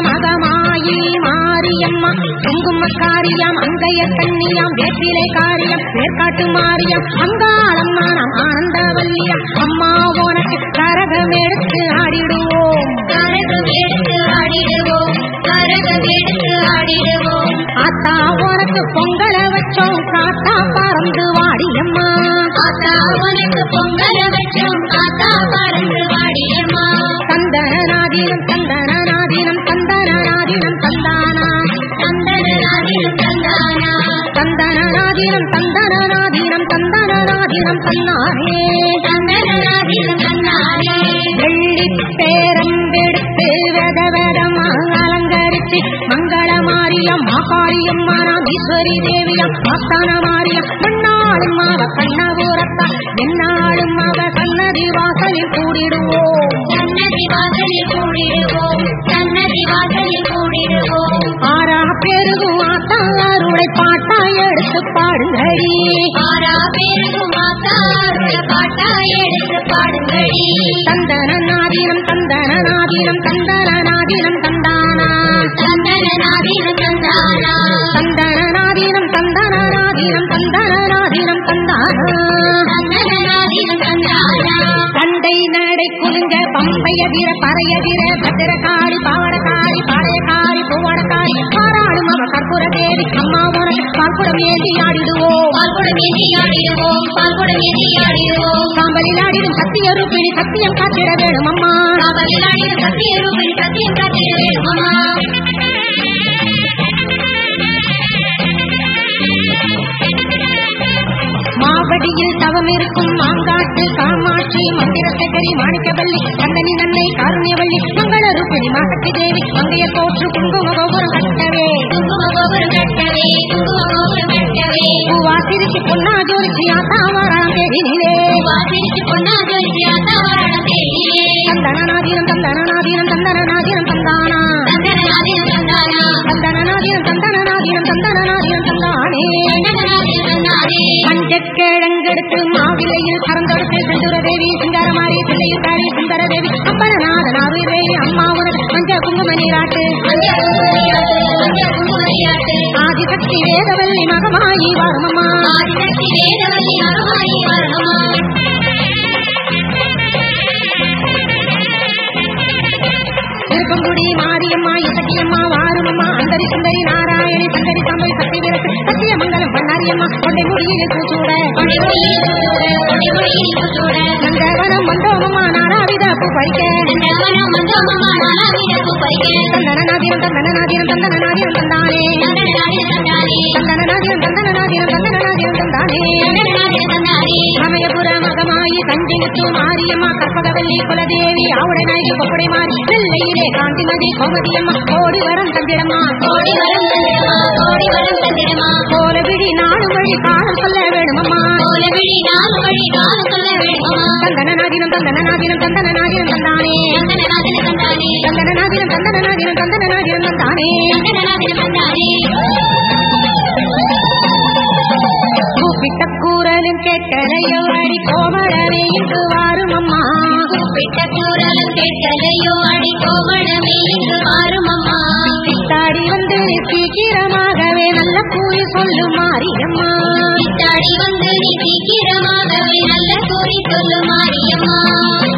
மகமாயி மாரியம்மா குங்குமக்காரியம் அங்கைய கண்ணியம் வேப்பிலை காரியம் வேர்க்காட்டு மாரியம் அங்காளம்மா நம் ஆனந்தவல்லியம் அம்மா உனக்கு கரகம் எடுத்து ஆடிடுவோம் கரகம் எடுத்து ஆடிடுவோம் கரகம் எடுத்து ஆடிடுவோம் ஆத்தா உனக்கு பொங்கல வச்சோம் காத்தா பறந்து வாடியம்மா ஆத்தா உனக்கு பொங்கல வச்சோம் ஆத்தா பறந்து வாடியம்மா தந்தனாதீனம் தந்தனாதீனம் தந்தனாதீனம் தந்தானா சந்தனாதில் தந்தானா தந்தனாதீனம் தந்தனாதீனம் தந்தனாதீனம் தன்னானே சந்தனாதில் தந்தானே வெள்ளி பேரம்பெடுத்து வெத வெதமா அலங்கரித்து மங்கள மாரியம் மாகாரியம் மானாதீஸ்வரி தேவியம் ஆஸ்தான மாரியம் மண்ணாளும் அவ கண்ணபுரத்தா என்னாலும் அவ சன்னதி வாசலில் கூடிடுவோம் சன்னதி வாசலில் கூடிடுவோம் சன்னதி வாசலில் கூடிடுவோம் ஆறா பெருகும் ஆத்தாருடை பாட்டா எடுத்து பாடுங்கடி ஆரா பேருக்கும் ஆத்தாருடைய பாட்டா எடுத்து பாடுங்கடி தந்தனாதீனம் தந்தனாதீனம் தந்தனாதீனம் தந்தானா சந்தனாதில் தந்தானா தந்தனாதீனம் தந்தனாதீனம் தந்தனாதீனம் தந்தானா சந்தனாதில் தந்தானா தண்டை நடை குலுங்க பம்பைய வீர பறைய வீர பத்திரகாளி பாவடகாளி பாளையகாளி பூவடகாளி பாராளும் அவ கற்பூர தேவி அம்மா உனக்கு பால்குடம் ஏந்தி ஆடிடுவோம் பால்குடம் ஏந்தி ஆடிடுவோம் பால்குடம் ஏந்தி ஆடிடுவோம் சாம்பலில் ஆடிடும் சத்திய ரூபிணி சத்தியம் காத்திட வேணும் அம்மா காவலில் ஆடிடும் சத்திய ரூபிணி சத்தியம் காத்திட வேணுமா மாவடியில் தவம் இருக்கும் மாங்காட்டு காமாட்சி மந்திரசேகரி மாணிக்கவல்லி கந்தனி நன்னை காருண்யவல்லி மங்கள ரூபிணி மாசக்தி தேவி மங்கைய தோற்று குங்கும கோபுரம் கட்டவே குங்கும கோபுரம் கட்டவே குங்கும கோபுரம் கட்டவே பூவா சிரிச்சு பொன்னா ஜோதிச்சு ஆத்தாவரம் தேடினிலே வாசிரிச்சு பொன்னா ஜோதிச்சு ஆத்தாவரணம் தேடியே தந்தனாதீனம் தந்தனாதீனம் தந்தனாதீனம் தந்தானா சந்தனாதில் தந்தானா தந்தனாதீனம் தந்தனாதீனம் தந்தனாதீனம் தந்தானே சந்தனாதில் தந்தானே பஞ்சக்கிழங்கெடுத்து மாவிலையில் பறந்தொடுத்து செந்துர தேவி சிங்காரமாரி சில்லையில் காரி சுந்தர தேவி அப்பரநாதன் அருள்வேலி அம்மா உனக்கு மஞ்ச குங்கும நீராட்டு ஆதிசக்தி வேதவல்லி மகமாயி வருமம்மா ஆதிசக்தி வேதவல்லி அருமாயி வரணுமா திருப்பங்குடி மாரியம்மா இசக்கியம்மா வாருமம்மா அந்தரி சுந்தரி நாராயணி சங்கரி சம்பவி சக்தி விரத்து சத்தியமங்கலம் பண்ணாரியம்மா கொண்டை முடியில் பூசூட கொடிமொழியில் சூட கொடிமொழியில் சூட நந்தவனம் மண்டோமம்மா நானாவித பூ பறிக்க நந்தவனம் மந்தோமம்மா நாலாவித பூப்பறிக்க தந்தனநாதீனம் தந்தனநாதீனம் தந்தனநாதீனம் தந்தானே சந்தனாதில் தந்தானே தந்தனநாதீனம் தந்தனநாதீனம் தந்தனநாதீனம் தந்தானே சந்தனாதில் தந்தானே சமயபுர மகமாயி தஞ்சிமுத்து மாரியம்மா கற்பகவல்லி குலதேவி ஆவுடை நாயகி கொப்படை மாறி வெள்ளையிலே காந்திமதி கோமதியம்மா கோடி வரம் தந்திரம்மா கோடி வரம் தந்திரமா கோடி வரம் தந்திரமா கோல விழி நாடு வழி காலம் சொல்ல வேணுமம்மா கோல விழி நாலு வழி காலம் சொல்ல வேண்டுமா தந்தனநாதீனம் தந்தனநாதீனம் தந்தனநாதீனம் தந்தானே சந்தனாதில் தந்தானே தந்தனநாதீனம் தந்தனநாதீனம் தந்தனநாதீனம் தந்தானே சந்தனாதில் தந்தானே கூப்பிட்ட கூறலும் கேட்கலையோ அடி கோமரவே இங்கு வாரும் அம்மா கூப்பிட்ட கூறலும் கேட்கலையோ அடி கோமணமே இங்கு வாரும் அம்மா சித்தாடி வந்து சீக்கிரமாகவே நல்ல கூறி சொல்லும் மாரியம்மா சித்தாடி வந்து நீ சீக்கிரமாகவே நல்ல கூறி சொல்லு மாரியம்மா